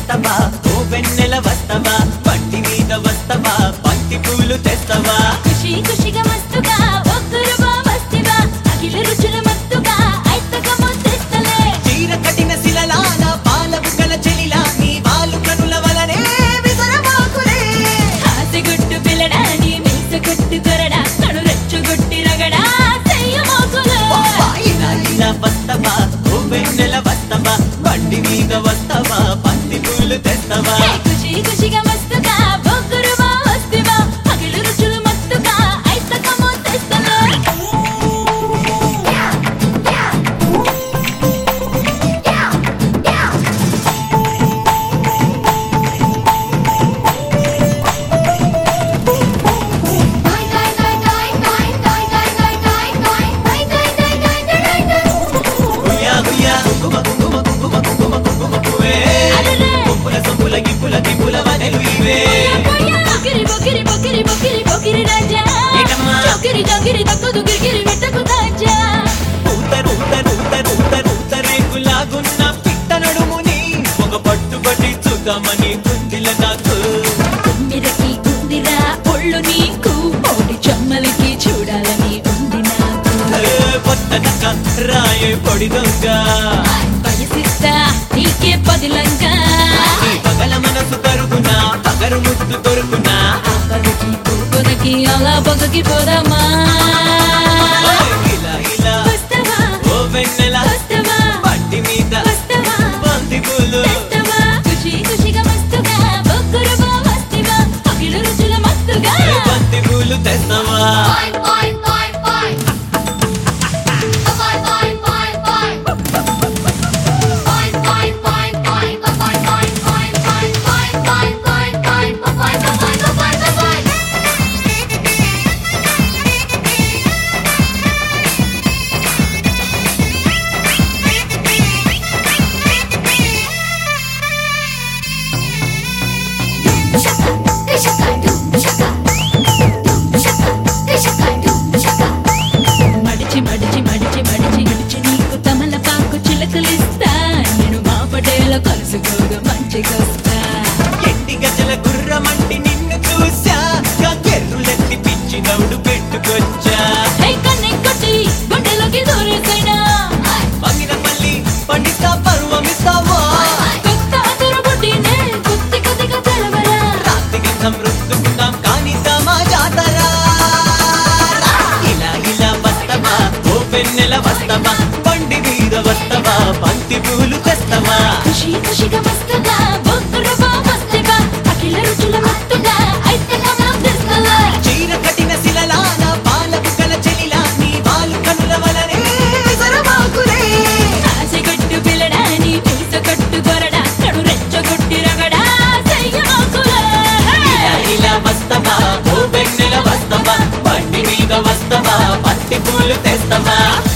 వస్తవా ఓ వెన్నెల వస్తవా బండి మీద వస్తవా బంతి పూలు తెస్తవా ఖుషి ఖుషిగా మస్తుగా ఒక్కరుగా వస్తివా అఖిల రుచుల మత్తుగా ఐతగా ముద్రిస్తలే చీర కట్టిన శిలలాల పాల బుగ్గల చెలిలా నీ వాలు కనుల వలనే విసరబాకులే ఆసెగుట్టు పిల్లడాని మీసగుట్టు కొరడా కడు రెచ్చగొట్టి రగడా చెయ్యమోకులు వస్తవా, ఇలా ఇలా వస్తవా ఓ వెన్నెల వస్తవా బండి మీద వస్తవా బంతి పూలు తెస్తవా ఖుషి ఖుషిగా మస్తుగా ఒక్కరుగా వస్తివా అఖిల రుచుల మత్తుగా ఐతగా ముద్రిస్తలే గుయ్యా గుయ్యా కుంకుమ కుంకుమ కుంకుమ కుంకుమ కుంకుమ పువ్వే అరెరే! గుంపుల సొంపుల గిప్పుల గిప్పుల వనెలు ఇవే బొకిరి బొకిరి బొకిరి బొకిరి బొకిరి రాజా ఏటమ్మా? చొకిరి చొకిరి తక్కుదు గిరిగిరి మెట్టకు తాజా ఊతరు ఊతరు ఊతరు ఊతరు ఊతరేకులాగున్న పిట్ట నడుముని ఒక పట్టుబడి చూద్దామని కుందిల నాకు మిరకి ఉందిరా ఒళ్ళు నీకు పోటీ చెమ్మలికి చూడాలని ఉంది నాకు ఏ పొత్తనక రాయే పొడి దొంగ వయసిస్తా నీకే పదిలంగా నీ పగల మనసు కరుగునా పగరు ముద్దు దొరుకునా ఆ పగకి పూపదకి అలా పగకి పోదామా ఇలా ఇలా వస్తవా ఓ వెన్నెల వస్తవా పట్టి మీద వస్తవా బంతి పూలు తెస్తవా ఖుషి ఖుషిగా మస్తుగా బొక్కురుగా వస్తివా అఖిల రుచుల మస్తుగా బంతి పూలు తెస్తావా మడిచి మడిచి మడిచి మడిచి మడిచి నీకు తమలపాకు చిలకలిస్తా నేను మా పటేల కలుసుకోగా మంచిగొస్తా ఎండి గజల గుర్రమంటి నిన్ను చూసా గెర్రులెత్తి పిచ్చి దౌడు పెట్టుకొచ్చా హే కన్నె కొట్టి గుండెలోకి దూరేసైనా మంగిన పల్లి పండిస్తా పరువమిస్తావా కొత్త అదురు బుడ్డినే కొత్తి కొద్దిగా తెలవరా రాత్రి గంధం రుద్దుకుందాం కానిద్దామా జాతరా ఇలా ఇలా వస్తవా ఓ పెన్నెల వస్తవా బండి మీద వస్తవా బంతి పూలు తెస్తవా ఖుషి ఖుషిగా మస్తుగా బొక్కురుగా వస్తివా అఖిల రుచుల మత్తుగా అయితే కమాదిస్తలా చీర కట్టిన శిలలాల పాల బుగ్గల చెలిలా నీ వాలు కనుల వలనే విసరబాకులే ఆశగొట్టు పిల్లడాని పూసగొట్టు గొరడా కడు రెచ్చగొట్టి రగడా చెయ్యమోకులా ఇలా ఇలా వస్తవా ఓ వెన్నెల వస్తవా బండి మీద వస్తవా పత్తి పూలు తెస్తవా